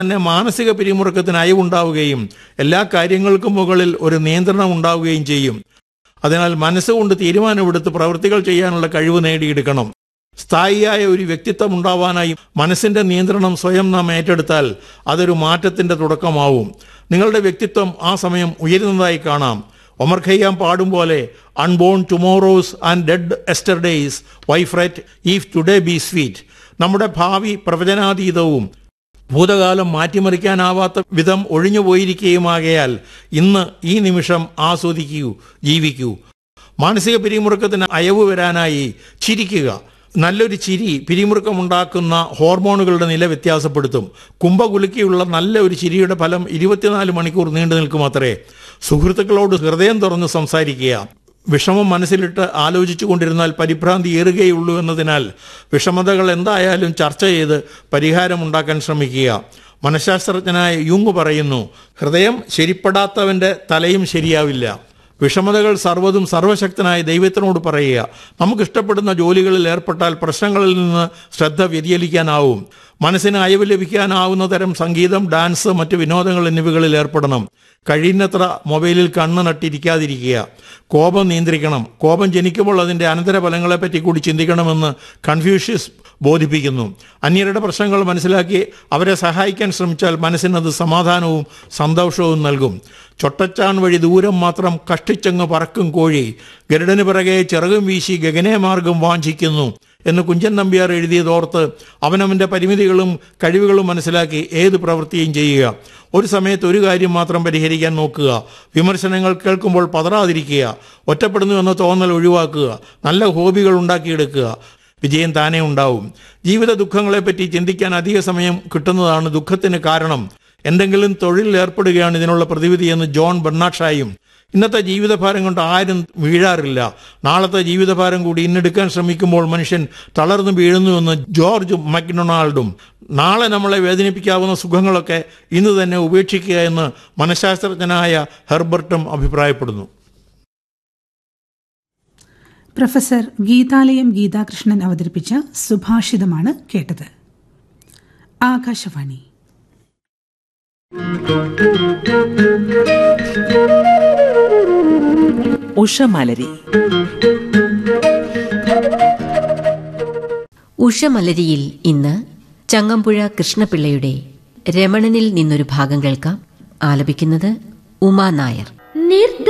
തന്നെ മാനസിക പിരിമുറുക്കത്തിന് അയവുണ്ടാവുകയും എല്ലാ കാര്യങ്ങൾക്കും മുകളിൽ ഒരു നിയന്ത്രണം ഉണ്ടാവുകയും ചെയ്യും അതിനാൽ മനസ്സുകൊണ്ട് തീരുമാനമെടുത്ത് പ്രവൃത്തികൾ ചെയ്യാനുള്ള കഴിവ് നേടിയെടുക്കണം സ്ഥായിയായ ഒരു വ്യക്തിത്വം ഉണ്ടാവാനായി മനസ്സിന്റെ നിയന്ത്രണം സ്വയം നാം ഏറ്റെടുത്താൽ അതൊരു മാറ്റത്തിന്റെ തുടക്കമാവും നിങ്ങളുടെ വ്യക്തിത്വം ആ സമയം ഉയരുന്നതായി കാണാം ഒമർ ഖയ്യാം പാടും പോലെ unborn tomorrows and dead yesterdays why fret if today be sweet നമ്മുടെ ഭാവി പ്രവചനാതീതവും ഭൂതകാലം മാറ്റിമറിക്കാനാവാത്ത വിധം ഒഴിഞ്ഞുപോയിരിക്കുകയുമാകയാൽ ഇന്ന് ഈ നിമിഷം ആസ്വദിക്കൂ ജീവിക്കൂ മാനസിക പിരിമുറുക്കത്തിന് അയവ് വരാനായി ചിരിക്കുക നല്ലൊരു ചിരി പിരിമുറുക്കമുണ്ടാക്കുന്ന ഹോർമോണുകളുടെ നില വ്യത്യാസപ്പെടുത്തും കുംഭകുലുക്കിയുള്ള നല്ല ഒരു ചിരിയുടെ ഫലം ഇരുപത്തിനാല് മണിക്കൂർ നീണ്ടു നിൽക്കുമത്രേ സുഹൃത്തുക്കളോട് ഹൃദയം തുറന്ന് സംസാരിക്കുക വിഷമം മനസ്സിലിട്ട് ആലോചിച്ചു കൊണ്ടിരുന്നാൽ പരിഭ്രാന്തി ഏറുകയുള്ളൂ എന്നതിനാൽ വിഷമതകൾ എന്തായാലും ചർച്ച ചെയ്ത് പരിഹാരമുണ്ടാക്കാൻ ശ്രമിക്കുക മനഃശാസ്ത്രജ്ഞനായ യുങ് പറയുന്നു ഹൃദയം ശരിപ്പെടാത്തവന്റെ തലയും ശരിയാവില്ല വിഷമതകൾ സർവ്വതും സർവശക്തനായ ദൈവത്തിനോട് പറയുക നമുക്കിഷ്ടപ്പെടുന്ന ജോലികളിൽ ഏർപ്പെട്ടാൽ പ്രശ്നങ്ങളിൽ നിന്ന് ശ്രദ്ധ വ്യതിചലിക്കാനാവും മനസ്സിന് അയവ് ലഭിക്കാനാവുന്ന തരം സംഗീതം ഡാൻസ് മറ്റ് വിനോദങ്ങൾ എന്നിവകളിൽ ഏർപ്പെടണം കഴിയുന്നത്ര മൊബൈലിൽ കണ്ണ് നട്ടിരിക്കാതിരിക്കുക കോപം നിയന്ത്രിക്കണം കോപം ജനിക്കുമ്പോൾ അതിൻ്റെ അനന്തരഫലങ്ങളെപ്പറ്റി കൂടി ചിന്തിക്കണമെന്ന് കൺഫ്യൂഷ്യസ് ബോധിപ്പിക്കുന്നു അന്യരുടെ പ്രശ്നങ്ങൾ മനസ്സിലാക്കി അവരെ സഹായിക്കാൻ ശ്രമിച്ചാൽ മനസ്സിനത് സമാധാനവും സന്തോഷവും നൽകും ചൊട്ടച്ചാൻ വഴി ദൂരം മാത്രം കഷ്ടിച്ചങ്ങ് പറക്കും കോഴി ഗരുഡന് പിറകെ ചിറകും വീശി ഗഗനേ മാർഗം വാഞ്ചിക്കുന്നു എന്ന് കുഞ്ചൻ നമ്പ്യാർ എഴുതിയതോർത്ത് അവനവൻ്റെ പരിമിതികളും കഴിവുകളും മനസ്സിലാക്കി ഏത് പ്രവൃത്തിയും ചെയ്യുക ഒരു സമയത്ത് ഒരു കാര്യം മാത്രം പരിഹരിക്കാൻ നോക്കുക വിമർശനങ്ങൾ കേൾക്കുമ്പോൾ പതറാതിരിക്കുക ഒറ്റപ്പെടുന്നു എന്ന തോന്നൽ ഒഴിവാക്കുക നല്ല ഹോബികൾ ഉണ്ടാക്കിയെടുക്കുക വിജയം താനേ ഉണ്ടാവും ജീവിത ദുഃഖങ്ങളെപ്പറ്റി ചിന്തിക്കാൻ അധിക സമയം കിട്ടുന്നതാണ് ദുഃഖത്തിന് കാരണം എന്തെങ്കിലും തൊഴിലിൽ ഏർപ്പെടുകയാണ് ഇതിനുള്ള പ്രതിവിധി എന്ന് ജോൺ ബെർണാഷായും ഇന്നത്തെ ജീവിതഭാരം കൊണ്ട് ആരും വീഴാറില്ല നാളത്തെ ജീവിതഭാരം കൂടി ഇന്നെടുക്കാൻ ശ്രമിക്കുമ്പോൾ മനുഷ്യൻ തളർന്നു വീഴുന്നുവെന്ന് ജോർജ് മക്ഡൊണാൾഡും നാളെ നമ്മളെ വേദനിപ്പിക്കാവുന്ന സുഖങ്ങളൊക്കെ ഇന്ന് തന്നെ ഉപേക്ഷിക്കുക എന്ന് മനഃശാസ്ത്രജ്ഞനായ ഹെർബർട്ടും അഭിപ്രായപ്പെടുന്നു പ്രൊഫസർ ഗീതാലയം ഗീതാകൃഷ്ണൻ അവതരിപ്പിച്ച സുഭാഷിതമാണ് കേട്ടത് ആകാശവാണി ഉഷമലരി ഉഷമലരിയിൽ ഇന്ന് ചങ്ങമ്പുഴ കൃഷ്ണപിള്ളയുടെ രമണനിൽ നിന്നൊരു ഭാഗം കേൾക്കാം ആലപിക്കുന്നത് ഉമാ നായർ നിർദ്ദ